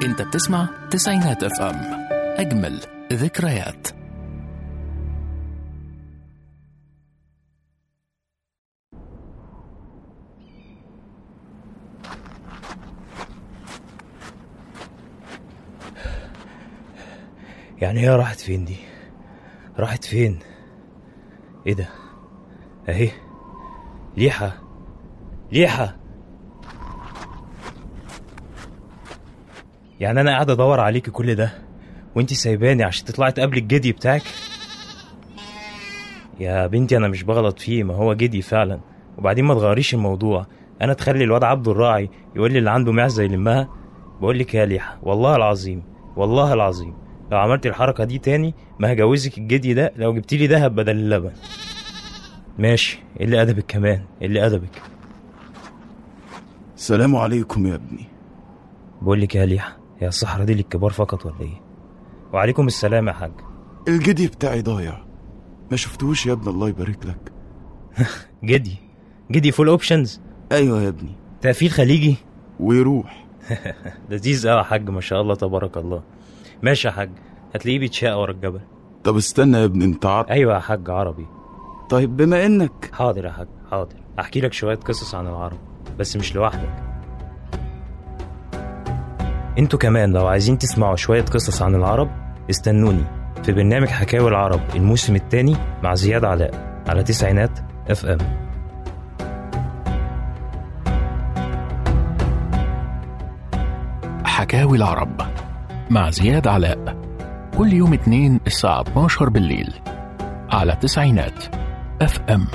انت بتسمع تسعينات اف ام اجمل ذكريات يعني هي راحت فين دي راحت فين ايه ده اهي ليحة ليحة يعني انا قاعد ادور عليكي كل ده وانتي سايباني عشان تطلعي تقابلي الجدي بتاعك يا بنتي انا مش بغلط فيه ما هو جدي فعلا وبعدين ما تغيريش الموضوع انا تخلي الواد عبد الراعي يقول لي اللي عنده معزه يلمها بقول لك يا ليحة والله العظيم والله العظيم لو عملت الحركة دي تاني ما هجوزك الجدي ده لو جبت لي دهب بدل اللبن ماشي اللي أدبك كمان اللي أدبك السلام عليكم يا ابني بقول لك يا ليحة هي الصحراء دي للكبار فقط ولا ايه وعليكم السلام يا حاج الجدي بتاعي ضايع ما شفتوش يا ابني الله يبارك لك جدي جدي فول اوبشنز ايوه يا ابني تقفيل خليجي ويروح لذيذ قوي يا حاج ما شاء الله تبارك الله ماشي يا حاج هتلاقيه بيتشاق ورا الجبل طب استنى يا ابني انت عط... ايوه يا حاج عربي طيب بما انك حاضر يا حاج حاضر احكي لك شويه قصص عن العرب بس مش لوحدك انتوا كمان لو عايزين تسمعوا شويه قصص عن العرب استنوني في برنامج حكاوي العرب الموسم الثاني مع زياد علاء على تسعينات اف ام حكاوي العرب مع زياد علاء كل يوم اثنين الساعة 12 بالليل على تسعينات اف ام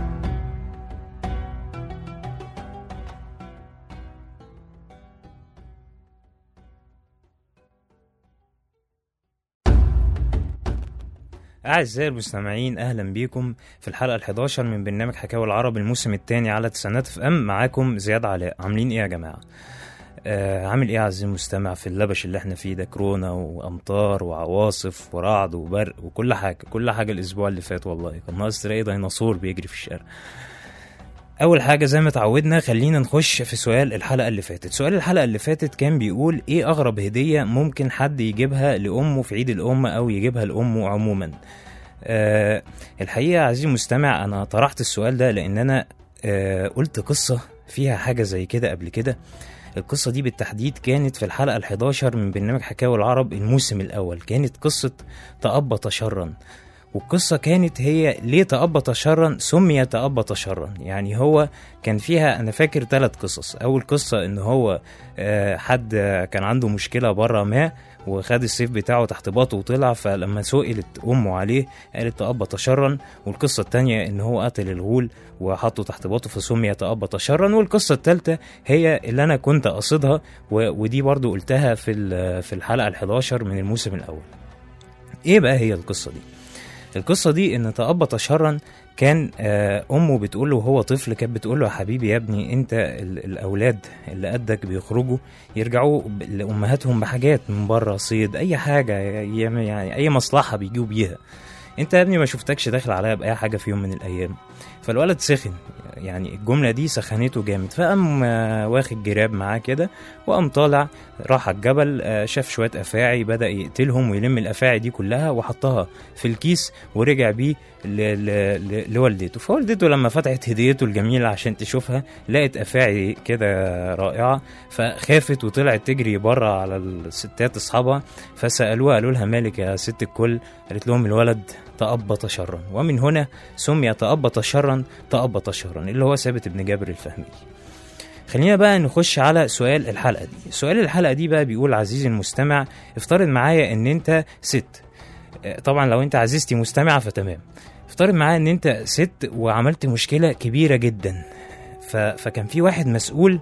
أعزائي المستمعين أهلا بيكم في الحلقة ال 11 من برنامج حكاوي العرب الموسم الثاني على تسعينات اف ام معاكم زياد علاء عاملين إيه يا جماعة؟ آه عامل إيه عزيزي المستمع في اللبش اللي إحنا فيه ده كورونا وأمطار وعواصف ورعد وبرق وكل حاجة كل حاجة الأسبوع اللي فات والله كان ناقص تلاقي ديناصور بيجري في الشارع أول حاجة زي ما اتعودنا خلينا نخش في سؤال الحلقة اللي فاتت سؤال الحلقة اللي فاتت كان بيقول إيه أغرب هدية ممكن حد يجيبها لأمه في عيد الأم أو يجيبها لأمه عموما أه الحقيقة عزيزي المستمع أنا طرحت السؤال ده لأن أنا أه قلت قصة فيها حاجة زي كده قبل كده القصة دي بالتحديد كانت في الحلقة ال 11 من برنامج حكاوي العرب الموسم الأول كانت قصة تأبط شرا والقصة كانت هي ليه تأبط شرا سمي تأبط شرا يعني هو كان فيها أنا فاكر ثلاث قصص أول قصة إن هو آه، حد آه، كان عنده مشكلة بره ما وخد السيف بتاعه تحت باطه وطلع فلما سئلت امه عليه قالت تأبط شرا والقصه الثانيه ان هو قتل الغول وحطه تحت باطه فسمي تأبط شرا والقصه الثالثه هي اللي انا كنت قاصدها و- ودي برضو قلتها في ال- في الحلقه ال11 من الموسم الاول ايه بقى هي القصه دي القصه دي ان تأبط شرا كان آه، امه بتقول له وهو طفل كانت بتقول له يا حبيبي يا ابني انت ال- الاولاد اللي قدك بيخرجوا يرجعوا ب- لامهاتهم بحاجات من بره صيد اي حاجه يعمل- يعني اي مصلحه بيجوا بيها انت يا ابني ما شفتكش داخل عليا باي حاجه في يوم من الايام فالولد سخن يعني الجمله دي سخنته جامد فقام آه، واخد جراب معاه كده وقام طالع راح على الجبل آه، شاف شويه افاعي بدا يقتلهم ويلم الافاعي دي كلها وحطها في الكيس ورجع بيه ل- ل- ل- لوالدته فوالدته لما فتحت هديته الجميله عشان تشوفها لقت افاعي كده رائعه فخافت وطلعت تجري بره على الستات اصحابها فسالوها قالوا لها مالك يا ست الكل قالت لهم الولد تأبط شرا ومن هنا سمي تأبط شرا تأبط شرا اللي هو ثابت بن جابر الفهمي خلينا بقى نخش على سؤال الحلقة دي سؤال الحلقة دي بقى بيقول عزيزي المستمع افترض معايا ان انت ست آه، طبعا لو انت عزيزتي مستمعة فتمام افترض معايا ان انت ست وعملت مشكلة كبيرة جدا ف... فكان في واحد مسؤول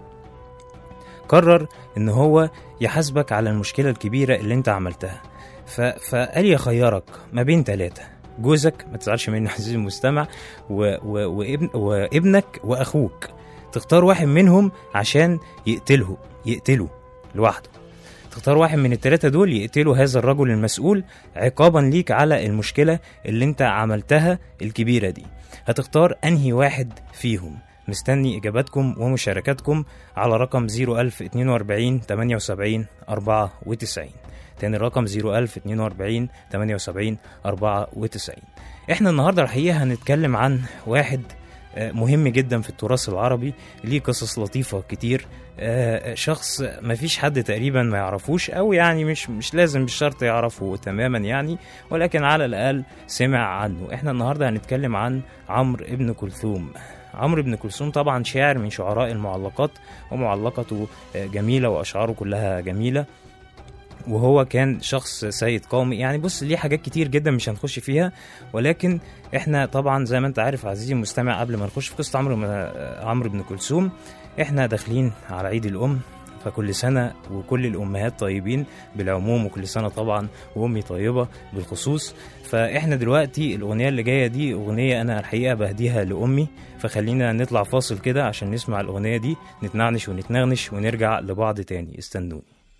قرر ان هو يحاسبك على المشكلة الكبيرة اللي انت عملتها ف... فقال يخيرك ما بين ثلاثة جوزك ما تزعلش منه عزيزي المستمع و... و... وابن... وابنك واخوك تختار واحد منهم عشان يقتله يقتله لوحده تختار واحد من التلاتة دول يقتلوا هذا الرجل المسؤول عقابا ليك على المشكلة اللي انت عملتها الكبيرة دي هتختار انهي واحد فيهم مستني إجاباتكم ومشاركاتكم على رقم 01042 78 94 تاني الرقم 01042 78 94 احنا النهارده الحقيقة هنتكلم عن واحد آه، مهم جدا في التراث العربي ليه قصص لطيفة كتير آه، شخص مفيش حد تقريبا ما يعرفوش او يعني مش مش لازم بالشرط يعرفه تماما يعني ولكن على الاقل سمع عنه احنا النهارده هنتكلم عن عمرو ابن كلثوم عمرو بن كلثوم طبعا شاعر من شعراء المعلقات ومعلقته آه، جميلة وأشعاره كلها جميلة وهو كان شخص سيد قومي يعني بص ليه حاجات كتير جدا مش هنخش فيها ولكن احنا طبعا زي ما انت عارف عزيزي المستمع قبل ما نخش في قصه عمرو عمرو بن كلثوم احنا داخلين على عيد الام فكل سنة وكل الأمهات طيبين بالعموم وكل سنة طبعا وأمي طيبة بالخصوص فإحنا دلوقتي الأغنية اللي جاية دي أغنية أنا الحقيقة بهديها لأمي فخلينا نطلع فاصل كده عشان نسمع الأغنية دي نتنعنش ونتنغنش ونرجع لبعض تاني استنوني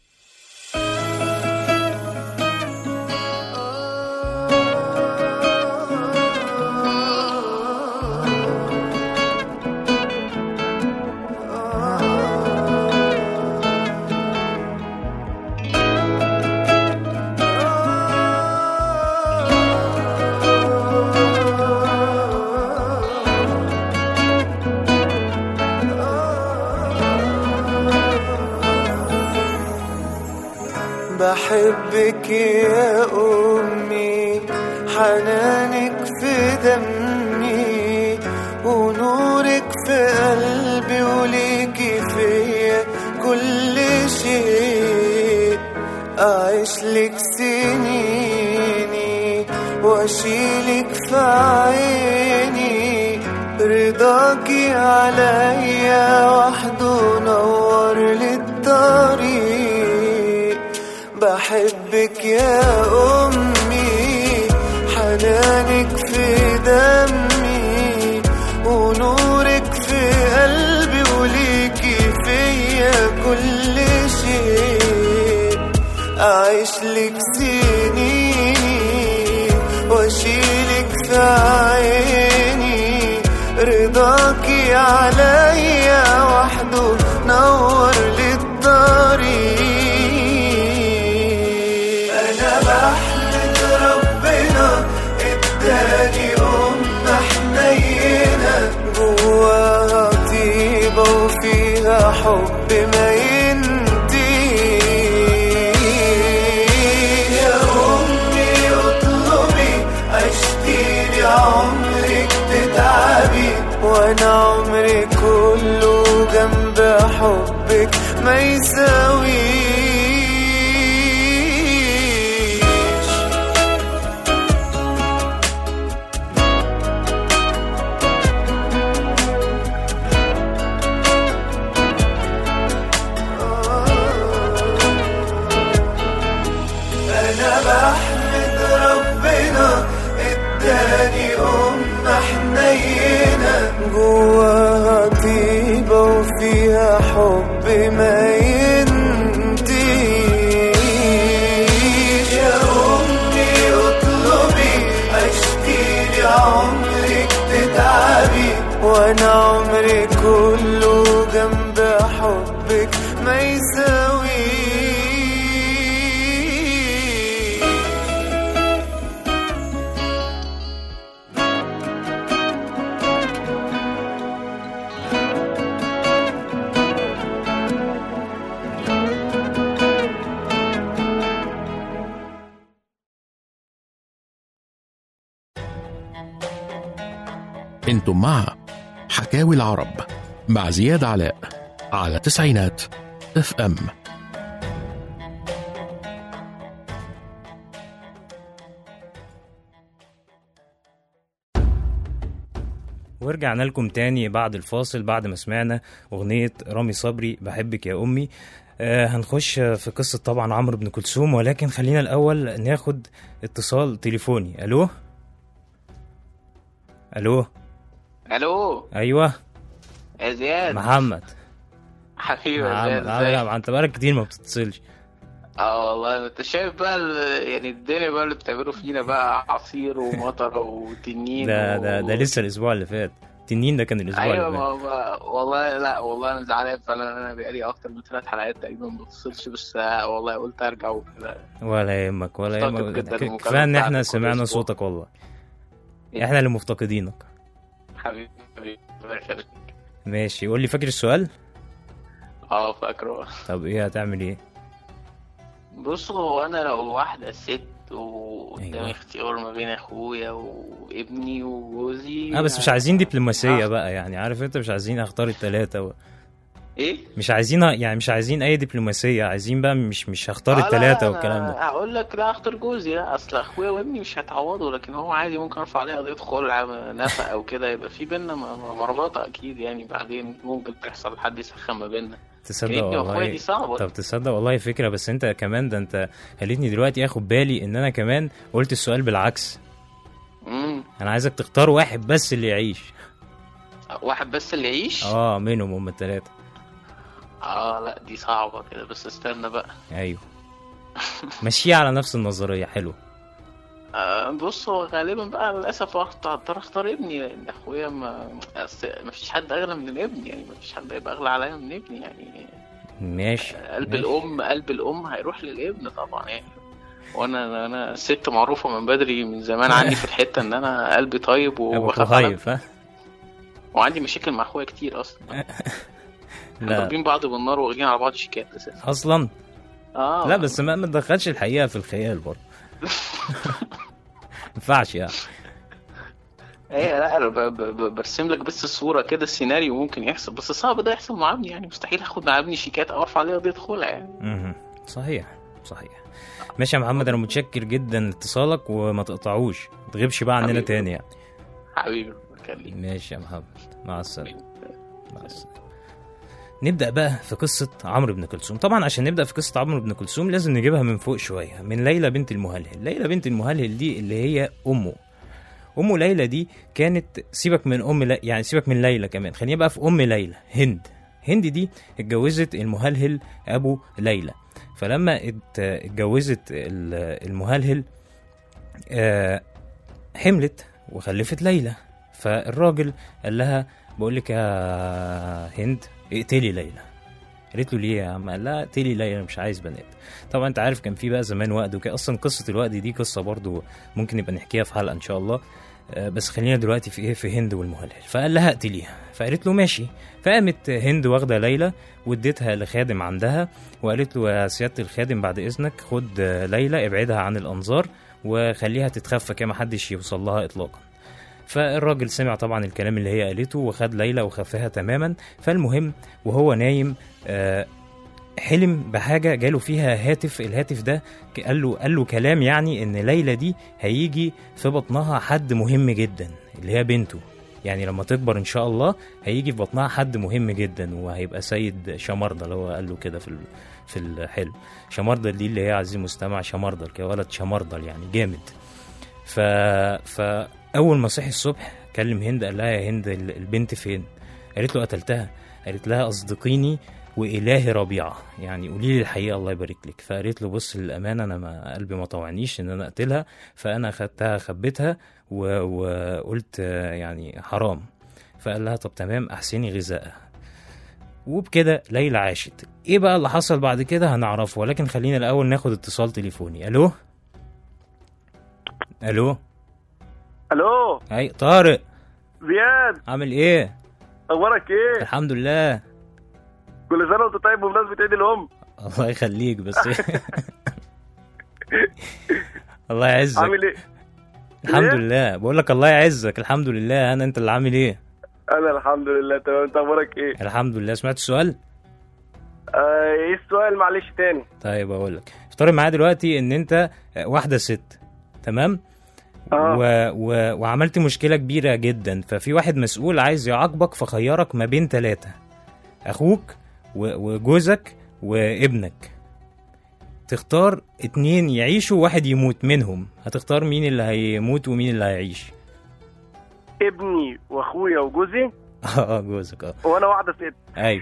بحبك يا أمي حنانك في دمي ونورك في قلبي وليكي فيا كل شيء أعيش لك سنيني وأشيلك في عيني رضاكي عليا وحده نور للطريق بحبك يا أمي حنانك في دمي ونورك في قلبي وليكي فيا كل شيء أعيش لك سنيني وأشيلك في عيني رضاكي عليا وحده نور للطريق أنا بحمد ربنا اداني أم حنينة جواها طيبة وفيها حب ما ينتهي يا أمي اطلبي عشتيلي عمرك تتعبي وانا عمري كله جنب حبك ما يساويش انا بحمد ربنا اداني ام حنينه جواها طيبه وفيها حب ما ينتهيش يا امي اطلبي عشتيلي عمرك تتعبي وانا عمري كله جنب حبك ما يساويش انتم مع حكاوي العرب مع زياد علاء على تسعينات اف ام ورجعنا لكم تاني بعد الفاصل بعد ما سمعنا أغنية رامي صبري بحبك يا أمي آه هنخش في قصة طبعا عمرو بن كلثوم ولكن خلينا الأول ناخد اتصال تليفوني ألو ألو الو أيوه يا زياد محمد حبيبي يا محمد زياد عامل ازيك؟ إيه؟ انت بقالك كتير ما بتتصلش اه والله انت شايف بقى ال- يعني الدنيا بقى اللي بتعملوا فينا بقى عصير ومطر وتنين ده و... ده ده لسه الأسبوع اللي فات التنين ده كان الاسبوع ايوه اللي ما فات ما والله لا والله انا زعلان فعلا انا بقالي اكتر من ثلاث حلقات تقريبا ما بتصلش بس آه، والله قلت ارجع وكده ولا يهمك ولا مفتقد يهمك جدا ك- المكالمة كفايه ان احنا بتاعتك كل سمعنا أسبوع. صوتك والله احنا اللي مفتقدينك حبيبي حبيبي الله يخليك ماشي قول لي فاكر السؤال اه فاكره طب ايه هتعمل ايه بص هو انا لو واحدة ست وقدامي أيوة. اختيار ما بين اخويا وابني وجوزي اه بس مش عايزين دبلوماسيه آه. بقى يعني عارف انت مش عايزين اختار الثلاثه و... ايه مش عايزين يعني مش عايزين اي دبلوماسيه عايزين بقى مش مش هختار آه، لا، الثلاثه لا، والكلام أنا ده هقول لك لا اختار جوزي لا اصل اخويا وابني مش هيتعوضوا لكن هو عادي ممكن ارفع عليه قضيه خلع نفق او كده يبقى في بينا م- م- مربطه اكيد يعني بعدين ممكن تحصل حد يسخن ما بيننا تصدق ابني واخويا والله دي صعبه طب تصدق والله فكره بس انت كمان ده انت خليتني دلوقتي اخد بالي ان انا كمان قلت السؤال بالعكس امم انا عايزك تختار واحد بس اللي يعيش واحد بس اللي يعيش اه منهم هم الثلاثه اه لا دي صعبه كده بس استنى بقى ايوه ماشيه على نفس النظريه حلو آه بص هو غالبا بقى للاسف هختار هضطر اختار ابني لان اخويا ما أصل ما فيش حد اغلى من الابن يعني ما فيش حد هيبقى اغلى عليا من ابني يعني ماشي قلب ماشي. الام قلب الام هيروح للابن طبعا يعني وانا انا ست معروفه من بدري من زمان عندي في الحته ان انا قلبي طيب ابو وبخاف على طهيف ها وعندي مشاكل مع اخويا كتير اصلا لا ضاربين بعض بالنار واخدين على بعض شيكات اساسا اصلا اه لا بس ما ما تدخلش الحقيقه في الخيال برضه ما ينفعش يعني ايه لا انا ب- ب- ب- برسم لك بس الصوره كده السيناريو ممكن يحصل بس صعب ده يحصل مع ابني يعني مستحيل اخد مع ابني شيكات او ارفع عليه قضيه خلع يعني مهم. صحيح صحيح ماشي يا محمد انا متشكر جدا لاتصالك وما تقطعوش ما تغيبش بقى عننا حبيبي. تاني يعني حبيبي بكلمك ماشي يا محمد مع السلامه مع السلامه نبدا بقى في قصه عمرو بن كلثوم طبعا عشان نبدا في قصه عمرو بن كلثوم لازم نجيبها من فوق شويه من ليلى بنت المهلهل ليلى بنت المهلهل دي اللي هي امه ام ليلى دي كانت سيبك من ام لا يعني سيبك من ليلى كمان خلينا بقى في ام ليلى هند هند دي اتجوزت المهلهل ابو ليلى فلما ات- اتجوزت ال- المهلهل آه، حملت وخلفت ليلى فالراجل قال لها بقول لك يا هند اقتلي ليلى قالت له ليه يا عم قال لها اقتلي ليلى أنا مش عايز بنات طبعا انت عارف كان في بقى زمان وقت وكده اصلا قصه الوقت دي قصه برضو ممكن نبقى نحكيها في حلقه ان شاء الله آه، بس خلينا دلوقتي في ايه في هند والمهلهل فقال لها اقتليها فقالت له ماشي فقامت هند واخده ليلى واديتها لخادم عندها وقالت له يا سياده الخادم بعد اذنك خد آه، ليلى ابعدها عن الانظار وخليها تتخفى كده محدش يوصل لها اطلاقا فالراجل سمع طبعا الكلام اللي هي قالته وخد ليلى وخفاها تماما فالمهم وهو نايم آه، حلم بحاجه جاله فيها هاتف الهاتف ده ك- قال له قال له كلام يعني ان ليلى دي هيجي في بطنها حد مهم جدا اللي هي بنته يعني لما تكبر ان شاء الله هيجي في بطنها حد مهم جدا وهيبقى سيد شمردل اللي هو قال له كده في ال- في الحلم شمردل دي اللي هي عزيزي المستمع شمردل كده ولد شمردل يعني جامد ف فاول ما صحي الصبح كلم هند قال لها يا هند ال- البنت فين قالت له قتلتها قالت لها اصدقيني والهي ربيعه يعني قولي لي الحقيقه الله يبارك لك فقالت له بص للامانه انا ما قلبي ما طوعنيش ان انا اقتلها فانا خدتها خبيتها و... وقلت آه، يعني حرام فقال لها طب تمام احسني غذائها وبكده ليلى عاشت ايه بقى اللي حصل بعد كده هنعرفه ولكن خلينا الاول ناخد اتصال تليفوني الو الو الو اي طارق زياد عامل ايه اخبارك ايه الحمد لله كل سنه وانت طيب بمناسبه عيد الام الله يخليك بس الله يعزك عامل ايه الحمد إيه؟ لله بقول لك الله يعزك الحمد لله انا انت اللي عامل ايه انا الحمد لله تمام انت اخبارك ايه الحمد لله سمعت السؤال آه ايه السؤال معلش تاني طيب اقول لك افترض معايا دلوقتي ان انت واحده ست تمام اه و... و... وعملت مشكله كبيره جدا ففي واحد مسؤول عايز يعاقبك فخيرك ما بين ثلاثه اخوك و... وجوزك وابنك تختار اتنين يعيشوا وواحد يموت منهم هتختار مين اللي هيموت ومين اللي هيعيش ابني واخويا وجوزي اه جوزك اه وانا واحده ست ايوه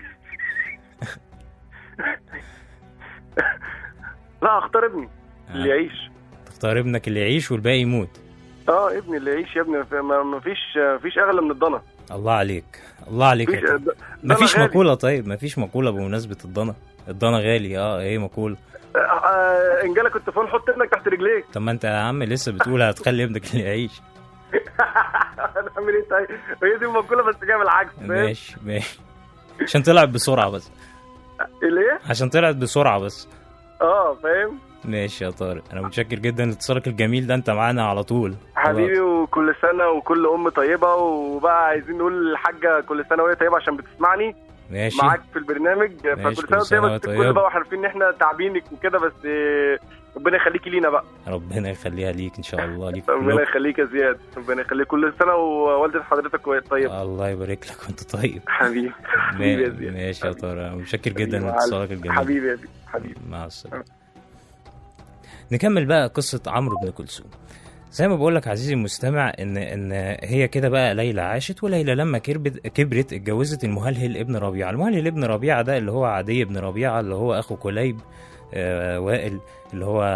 لا اختار ابني اللي يعيش تختار ابنك اللي يعيش والباقي يموت اه ابني اللي يعيش يا ابني ما- ما ما فيش ما فيش اغلى من الضنا الله عليك الله عليك يا مفيش طارق. ده- ده مفيش أنا غالي. مقولة طيب مفيش مقولة بمناسبة الضنا الضنا غالي اه ايه مقولة آه، آه، ان جالك التليفون حط ابنك تحت رجليك طب ما انت يا عم لسه بتقول هتخلي ابنك اللي يعيش هنعمل ايه طيب هي دي المقوله بس جايه بالعكس فاهم ماشي ماشي عشان طلعت بسرعة بس الايه عشان طلعت بسرعة بس اه فاهم ماشي يا طارق انا متشكر جدا لاتصالك الجميل ده انت معانا على طول حبيبي خلاص. وكل سنه وكل ام طيبه وبقى عايزين نقول للحاجه كل سنه وهي طيبه عشان بتسمعني ماشي معاك في البرنامج ماشي، فكل كل سنه سنة وانت وهي طيبه طيبة. كل بقى وعارفين ان احنا تعبينك وكده بس آه، ربنا يخليكي لينا بقى ربنا يخليها ليك ان شاء الله ليك ربنا كلكم. يخليك يا زياد ربنا يخليك كل سنه ووالده حضرتك وهي طيبه الله يبارك لك وانت طيب حبيبي حبيبي يا زياد ماشي يا طارق أنا متشكر جدا حبيبي. لاتصالك الجميل حبيبي يا زياد حبيبي مع السلامة نكمل بقى قصة عمرو بن كلثوم زي ما بقول لك عزيزي المستمع ان ان هي كده بقى ليلى عاشت وليلى لما كبرت كبرت اتجوزت المهلهل ابن ربيعه، المهلهل ابن ربيعه ده اللي هو عدي بن ربيعه اللي هو اخو كليب آه وائل اللي هو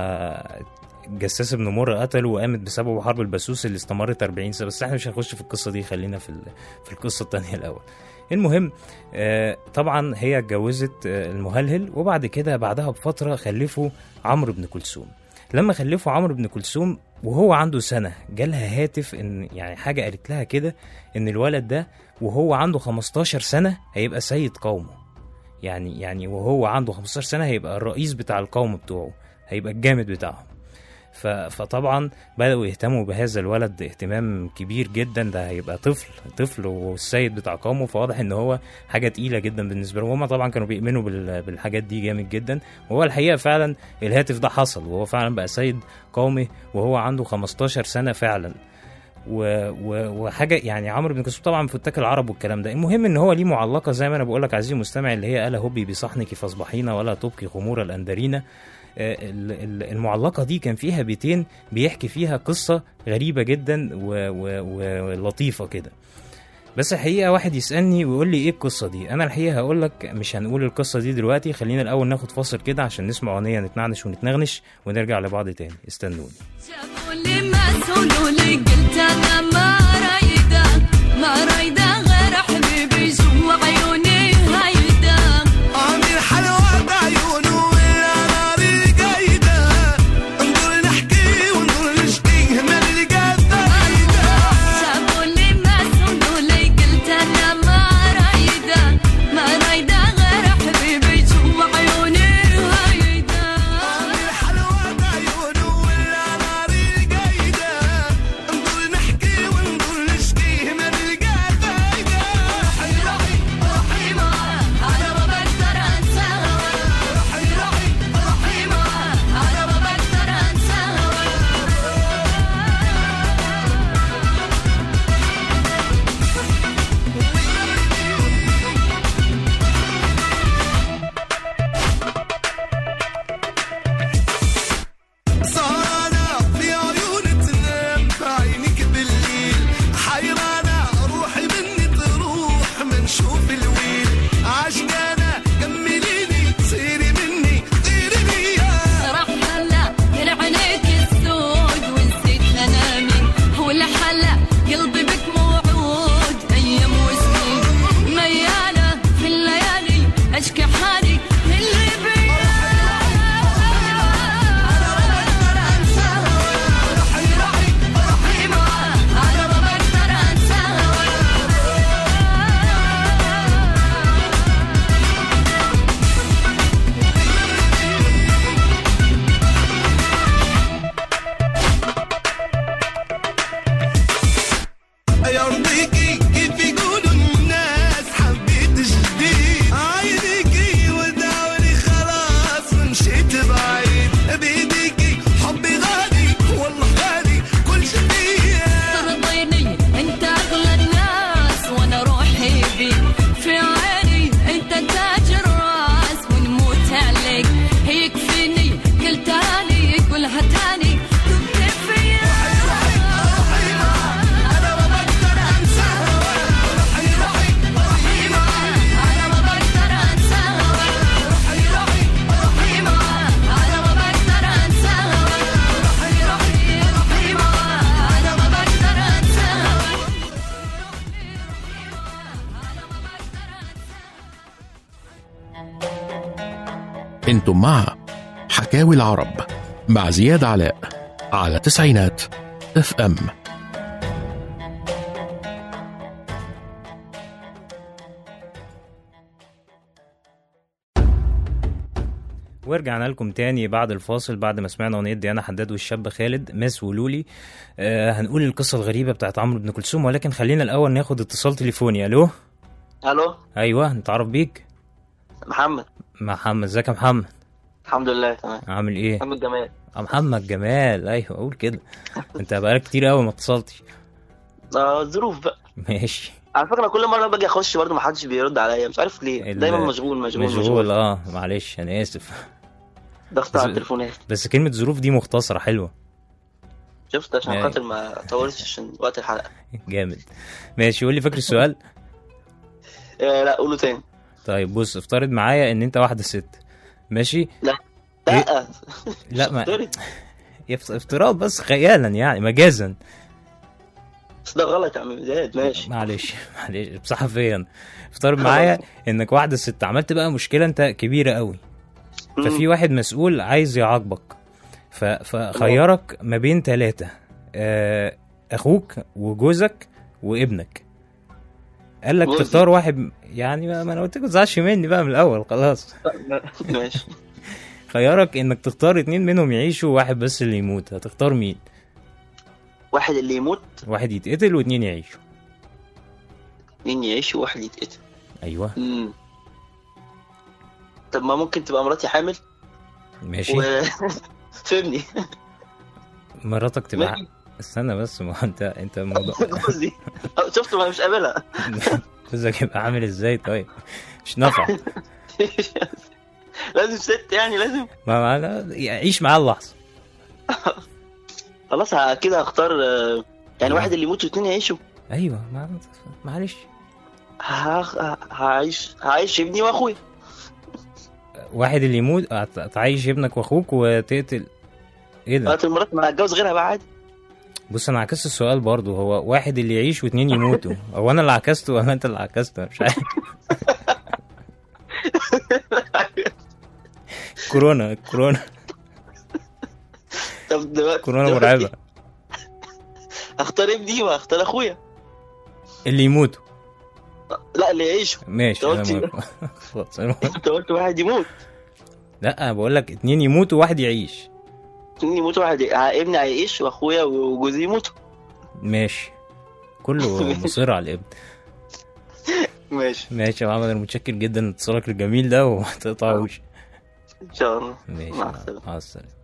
جساس بن مر قتله وقامت بسببه حرب البسوس اللي استمرت 40 سنه بس احنا مش هنخش في القصه دي خلينا في ال- في القصه الثانيه الاول. المهم آه، طبعا هي اتجوزت آه، المهلهل وبعد كده بعدها بفتره خلفوا عمرو بن كلثوم لما خلفوا عمرو بن كلثوم وهو عنده سنه جالها هاتف ان يعني حاجه قالت لها كده ان الولد ده وهو عنده 15 سنه هيبقى سيد قومه يعني يعني وهو عنده 15 سنه هيبقى الرئيس بتاع القوم بتوعه هيبقى الجامد بتاعهم ف- فطبعا بدأوا يهتموا بهذا الولد اهتمام كبير جدا ده هيبقى طفل طفل والسيد بتاع قومه فواضح ان هو حاجه تقيله جدا بالنسبه لهم هم طبعا كانوا بيؤمنوا بال- بالحاجات دي جامد جدا وهو الحقيقه فعلا الهاتف ده حصل وهو فعلا بقى سيد قومه وهو عنده 15 سنه فعلا و... و... وحاجه يعني عمرو بن كلثوم طبعا فتاك العرب والكلام ده المهم ان هو ليه معلقه زي ما انا بقول لك عزيزي المستمع اللي هي الا هبي بصحنك فاصبحين ولا تبقي خمور الاندرين آه، ال- ال- المعلقه دي كان فيها بيتين بيحكي فيها قصه غريبه جدا و... و... ولطيفه كده بس الحقيقه واحد يسالني ويقول لي ايه القصه دي انا الحقيقه هقول لك مش هنقول القصه دي دلوقتي خلينا الاول ناخد فاصل كده عشان نسمع اغنيه نتنعنش ونتنغنش ونرجع لبعض تاني استنوني جابوا لي مسؤول لي قلت انا ما رايده ما رايده غير حبيبي جوا عيوني هيدا عامل حلوة بعيونه ولا ناري قايدة انظر نحكي وانظر نشكي من اللي قد فايدة جابوا لي مسؤول لي قلت انا ما رايده ما رايده غير حبيبي جوا عيوني هيدا عامل حلوة بعيونه ولا ناري قايدة انظر نحكي وانظر نشكي من اللي قد فايدة انتم مع حكاوي العرب مع زياد علاء على تسعينات اف ام ورجعنا لكم تاني بعد الفاصل بعد ما سمعنا اغنيه ديانا حداد والشاب خالد ماس ولولي آه هنقول القصه الغريبه بتاعت عمرو بن كلثوم ولكن خلينا الاول ناخد اتصال تليفوني الو الو ايوه نتعرف بيك محمد محمد ازيك يا محمد الحمد لله تمام عامل ايه محمد جمال آه، محمد جمال ايوه قول كده انت بقالك كتير قوي ما اتصلتش اه ظروف بقى ماشي على فكره أنا كل مره باجي اخش برضه ما حدش بيرد عليا مش عارف ليه ال- دايما مشغول مشغول مشغول مشغول اه معلش انا اسف ضغط على بس- التليفونات بس كلمه ظروف دي مختصره حلوه شفت عشان يعني. خاطر ما اطولش عشان وقت الحلقه جامد ماشي قول لي فاكر السؤال آه لا قوله تاني طيب بص افترض معايا ان انت واحده ست ماشي لا إيه؟ لا لا ما افترض. يفت- افتراض بس خيالا يعني مجازا بس ده غلط يا عم زياد ماشي معلش معلش صحفيا افترض معايا انك واحده ست عملت بقى مشكله انت كبيره قوي ففي مم. واحد مسؤول عايز يعاقبك ف... فخيرك ما بين ثلاثة آه... أخوك وجوزك وابنك قال لك جوزي. تختار واحد يعني ما ما انا قلت لك ما تزعلش مني بقى من الاول خلاص ماشي خيرك انك تختار اتنين منهم يعيشوا وواحد بس اللي يموت هتختار مين واحد اللي يموت واحد يتقتل واتنين يعيشوا اتنين يعيش وواحد يتقتل ايوه مم. طب ما ممكن تبقى مراتي حامل ماشي و فهمني مراتك تبقى ماشي. استنى بس ما هو انت انت الموضوع جوزي أه، شفت ما مش قابلها جوزك يبقى عامل ازاي طيب مش نافع لازم ست يعني لازم ما معنا عيش معاه اللحظه خلاص ه- كده هختار آه، يعني واحد اللي يموت واثنين يعيشوا ايوه ما معلش ه- ه- هعيش هعيش ابني واخويا واحد اللي يموت هت- هتعيش ابنك واخوك وتقتل ايه ده قالت المرات ما هتجوز غيرها بقى عادي بص انا عكست السؤال برضو هو واحد اللي يعيش واتنين يموتوا هو انا اللي عكسته ولا انت اللي عكسته أنا مش عارف كورونا كورونا طب دلوقتي كورونا دلوقتي مرعبه هختار ابني وهختار اخويا اللي يموتوا لا اللي يعيشوا ماشي أنت انا قلت- موافق. خلاص أنا موافق. انت قلت واحد يموت لا بقول لك اتنين يموتوا وواحد يعيش اتنين يموتوا واحد ي- ه- ابني هيعيش واخويا وجوزي يموتوا ماشي كله مصر على الابن ماشي ماشي يا محمد انا متشكر جدا لاتصالك الجميل ده وما تقطعوش ان شاء الله ماشي مع السلامه مع السلامه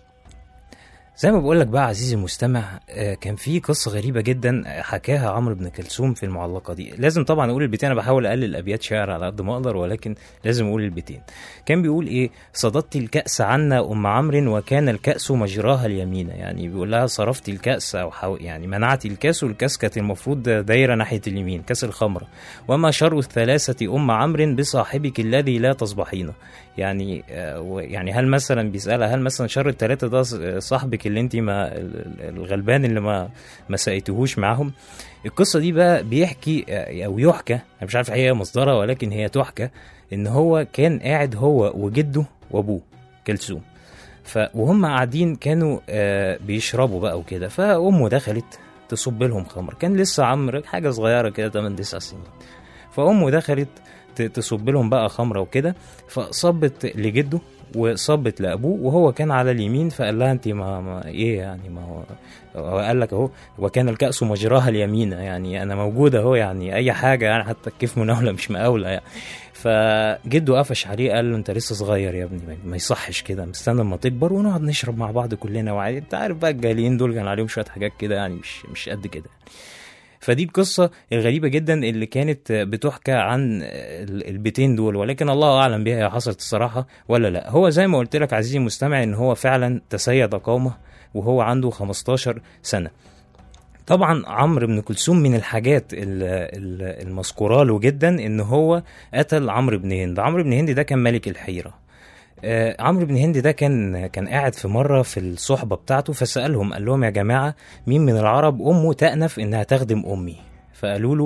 زي ما بقول لك بقى عزيزي المستمع آه، كان في قصه غريبه جدا آه، حكاها عمرو بن كلثوم في المعلقه دي لازم طبعا اقول البيتين انا بحاول اقلل ابيات شعر على قد ما اقدر ولكن لازم اقول البيتين كان بيقول ايه صددت الكاس عنا ام عمرو وكان الكاس مجراها اليمين يعني بيقول لها صرفت الكاس او حو... يعني منعت الكاس والكاس كانت المفروض دايره ناحيه اليمين كاس الخمره وما شر الثلاثه ام عمرو بصاحبك الذي لا تصبحين يعني آه، و- يعني هل مثلا بيسالها هل مثلا شر الثلاثه ده ص- صاحبك اللي انت ما ال- ال- الغلبان اللي ما ما سقيتهوش معاهم القصه دي بقى بيحكي آه، او يحكى انا مش عارف هي مصدرها ولكن هي تحكى ان هو كان قاعد هو وجده وابوه كلثوم ف وهم قاعدين كانوا آه، بيشربوا بقى وكده فامه دخلت تصب لهم خمر كان لسه عمرو حاجه صغيره كده 8 9 سنين فامه دخلت ت- تصب لهم بقى خمره وكده فصبت لجده وصبت لابوه وهو كان على اليمين فقال لها انت ما, ما ايه يعني ما هو هو قال لك اهو وكان الكاس مجراها اليمين يعني انا موجود اهو يعني اي حاجه يعني حتى الكيف مناوله مش مقاوله يعني فجده قفش عليه قال له انت لسه صغير يا ابني ما- ما يصحش كده مستنى اما تكبر ونقعد نشرب مع بعض كلنا وعادي انت عارف بقى الجاهليين دول كان عليهم شويه حاجات كده يعني مش مش قد كده فدي القصة الغريبة جدا اللي كانت بتحكى عن ال- البيتين دول ولكن الله أعلم بها هي حصلت الصراحة ولا لا هو زي ما قلت لك عزيزي المستمع إن هو فعلا تسيد قومه وهو عنده 15 سنة طبعا عمرو بن كلثوم من الحاجات ال- ال- المذكورة له جدا ان هو قتل عمرو بن هند عمرو بن هند ده كان ملك الحيرة آه، عمرو بن هند ده كان كان قاعد في مره في الصحبه بتاعته فسالهم قال لهم يا جماعه مين من العرب امه تأنف انها تخدم امي فقالوا له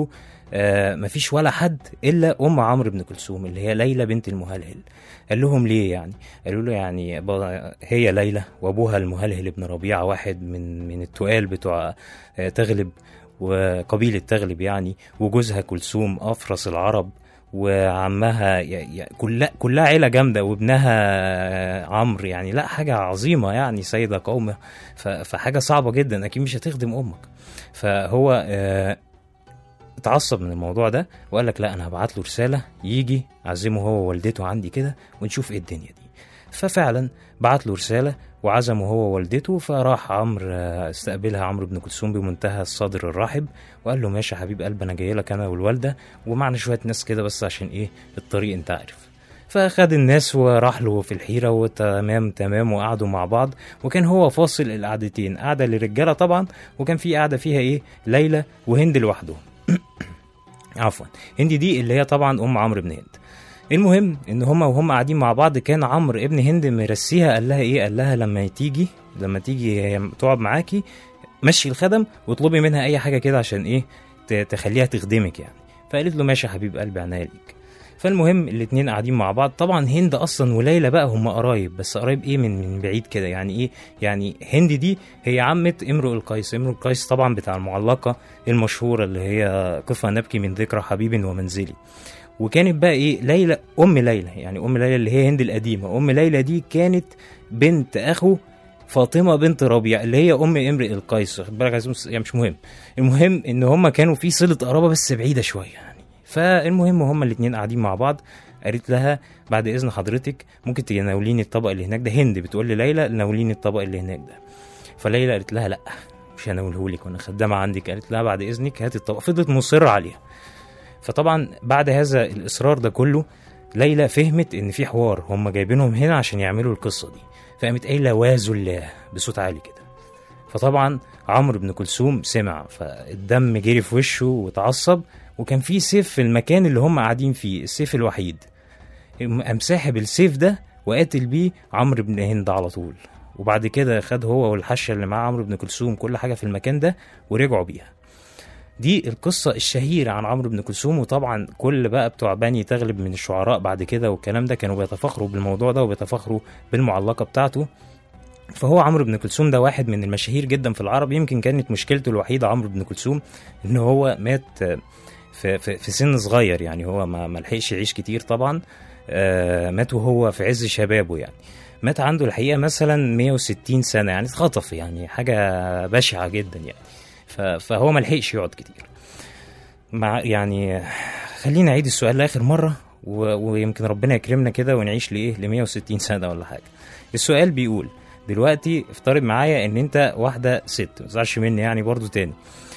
آه مفيش ولا حد الا ام عمرو بن كلثوم اللي هي ليلى بنت المهلهل قال لهم ليه يعني قالوا له يعني با- هي ليلى وابوها المهلهل بن ربيعه واحد من من التقال بتوع آه تغلب وقبيله تغلب يعني وجوزها كلثوم افرس العرب وعمها ي- ي- كلها كلها عيله جامده وابنها آه، عمرو يعني لا حاجه عظيمه يعني سيده قومه ف- فحاجه صعبه جدا اكيد مش هتخدم امك فهو آه، اتعصب من الموضوع ده وقال لك لا انا هبعت له رساله يجي عزمه هو ووالدته عندي كده ونشوف ايه الدنيا دي ففعلا بعت له رساله وعزمه هو ووالدته فراح عمرو آه، استقبلها عمرو بن كلثوم بمنتهى الصدر الرحب وقال له ماشي يا حبيب قلب انا جاي لك انا والوالده ومعنا شويه ناس كده بس عشان ايه الطريق انت عارف فخد الناس وراح له في الحيره وتمام تمام وقعدوا مع بعض وكان هو فاصل القعدتين قعده للرجاله طبعا وكان في قعده فيها ايه ليلى وهند لوحدهم عفوا هند دي اللي هي طبعا ام عمرو بن هند المهم ان هما وهم قاعدين مع بعض كان عمرو ابن هند مرسيها قال لها ايه قال لها لما تيجي لما تيجي هي تقعد معاكي مشي الخدم واطلبي منها اي حاجه كده عشان ايه ت- تخليها تخدمك يعني فقالت له ماشي يا حبيب قلبي عناية ليك فالمهم الاتنين قاعدين مع بعض طبعا هند اصلا وليلى بقى هم قرايب بس قرايب ايه من من بعيد كده يعني ايه يعني هند دي هي عمة امرؤ القيس امرؤ القيس طبعا بتاع المعلقة المشهورة اللي هي قفا نبكي من ذكرى حبيب ومنزلي وكانت بقى ايه ليلى ام ليلى يعني ام ليلى اللي هي هند القديمه ام ليلى دي كانت بنت اخو فاطمه بنت ربيع اللي هي ام امرئ القيس واخد بالك عايز أقول- يعني مش مهم المهم ان هما كانوا في صله قرابه بس بعيده شويه يعني فالمهم هما الاتنين قاعدين مع بعض قالت لها بعد اذن حضرتك ممكن تناوليني الطبق اللي هناك ده هند بتقول لليلى ناوليني الطبق اللي هناك ده فليلى قالت لها لا مش هناولهولك وانا خدامه عندك قالت لها بعد اذنك هات الطبق فضلت مصره عليها فطبعا بعد هذا الاصرار ده كله ليلى فهمت ان في حوار هم جايبينهم هنا عشان يعملوا القصه دي فقامت قايله وازوا الله بصوت عالي كده فطبعا عمرو بن كلثوم سمع فالدم جري في وشه واتعصب وكان في سيف في المكان اللي هم قاعدين فيه السيف الوحيد قام ساحب السيف ده وقاتل بيه عمرو بن هند على طول وبعد كده خد هو والحشه اللي معاه عمرو بن كلثوم كل حاجه في المكان ده ورجعوا بيها دي القصة الشهيرة عن عمرو بن كلثوم وطبعا كل بقى بتوع بني تغلب من الشعراء بعد كده والكلام ده كانوا بيتفاخروا بالموضوع ده وبيتفاخروا بالمعلقة بتاعته فهو عمرو بن كلثوم ده واحد من المشاهير جدا في العرب يمكن كانت مشكلته الوحيدة عمرو بن كلثوم ان هو مات في, في, في سن صغير يعني هو ما ما لحقش يعيش كتير طبعا آه، مات وهو في عز شبابه يعني مات عنده الحقيقة مثلا 160 سنة يعني اتخطف يعني حاجة بشعة جدا يعني ف- فهو ما لحقش يقعد كتير مع يعني خلينا اعيد السؤال لاخر مره و... ويمكن ربنا يكرمنا كده ونعيش لايه ل 160 سنه ولا حاجه السؤال بيقول دلوقتي افترض معايا ان انت واحده ست ما تزعلش مني يعني برضو تاني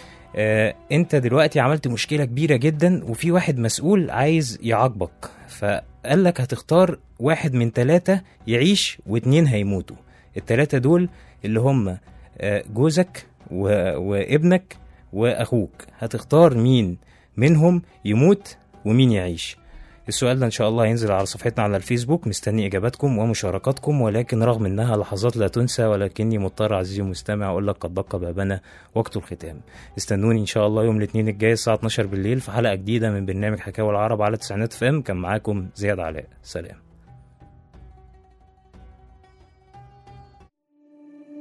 آه انت دلوقتي عملت مشكله كبيره جدا وفي واحد مسؤول عايز يعاقبك فقال لك هتختار واحد من ثلاثه يعيش واتنين هيموتوا الثلاثه دول اللي هم آه، جوزك و... وابنك واخوك هتختار مين منهم يموت ومين يعيش السؤال ده ان شاء الله هينزل على صفحتنا على الفيسبوك مستني اجاباتكم ومشاركاتكم ولكن رغم انها لحظات لا تنسى ولكني مضطر عزيزي المستمع اقول لك قد دق بابنا وقت الختام استنوني ان شاء الله يوم الاثنين الجاي الساعه 12 بالليل في حلقه جديده من برنامج حكاوي العرب على تسعينات فام كان معاكم زياد علاء سلام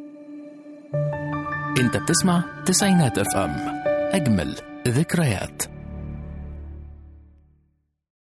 انت بتسمع تسعينات اف ام اجمل ذكريات